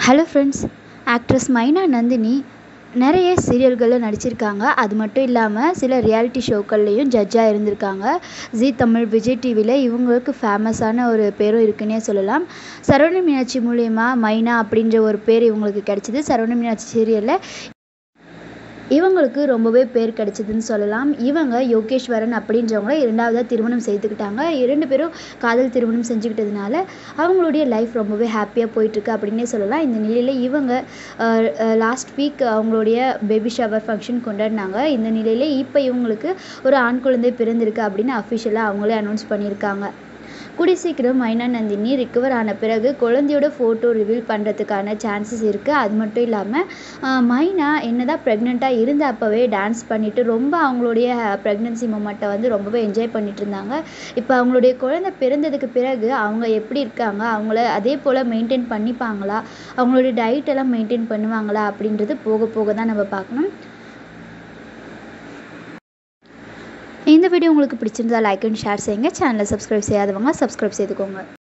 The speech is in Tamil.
ஹலோ ஃப்ரெண்ட்ஸ் ஆக்ட்ரஸ் மைனா நந்தினி நிறைய சீரியல்களில் நடிச்சிருக்காங்க அது மட்டும் இல்லாமல் சில ரியாலிட்டி ஷோக்கள்லேயும் ஜட்ஜாக இருந்திருக்காங்க ஜீ தமிழ் விஜய் டிவியில் இவங்களுக்கு ஃபேமஸான ஒரு பேரும் இருக்குன்னே சொல்லலாம் சரவண மீனாட்சி மூலயமா மைனா அப்படின்ற ஒரு பேர் இவங்களுக்கு கிடச்சிது சரவண மீனாட்சி சீரியலில் இவங்களுக்கு ரொம்பவே பேர் கிடைச்சதுன்னு சொல்லலாம் இவங்க யோகேஸ்வரன் அப்படின்றவங்கள இரண்டாவதாக திருமணம் செய்துக்கிட்டாங்க இரண்டு பேரும் காதல் திருமணம் செஞ்சுக்கிட்டதுனால அவங்களுடைய லைஃப் ரொம்பவே ஹாப்பியாக போயிட்டுருக்கு அப்படின்னே சொல்லலாம் இந்த நிலையில் இவங்க லாஸ்ட் வீக் அவங்களுடைய பேபி ஷவர் ஃபங்க்ஷன் கொண்டாடினாங்க இந்த நிலையில் இப்போ இவங்களுக்கு ஒரு ஆண் குழந்தை பிறந்திருக்கு அப்படின்னு அஃபிஷியலாக அவங்களே அனௌன்ஸ் பண்ணியிருக்காங்க கூடிய சீக்கிரம் மைனா நந்தினி ரிக்கவர் ஆன பிறகு குழந்தையோட ஃபோட்டோ ரிவீல் பண்ணுறதுக்கான சான்சஸ் இருக்குது அது மட்டும் இல்லாமல் மைனா என்னதான் ப்ரெக்னெண்ட்டாக இருந்த அப்போவே டான்ஸ் பண்ணிவிட்டு ரொம்ப அவங்களுடைய ப்ரெக்னென்சி மூமெண்ட்டை வந்து ரொம்பவே என்ஜாய் பண்ணிட்டு இருந்தாங்க இப்போ அவங்களுடைய குழந்தை பிறந்ததுக்கு பிறகு அவங்க எப்படி இருக்காங்க அவங்கள அதே போல் மெயின்டைன் பண்ணிப்பாங்களா அவங்களுடைய டயட் எல்லாம் மெயின்டைன் பண்ணுவாங்களா அப்படின்றது போக போக தான் நம்ம பார்க்கணும் இந்த வீடியோ உங்களுக்கு பிடிச்சிருந்தா லைக் அண்ட் ஷேர் செய்யுங்க சேனலை சப்ஸ்கிரைப் செய்யாதவங்க சப்ஸ்கிரைப் செய்துக்கோங்க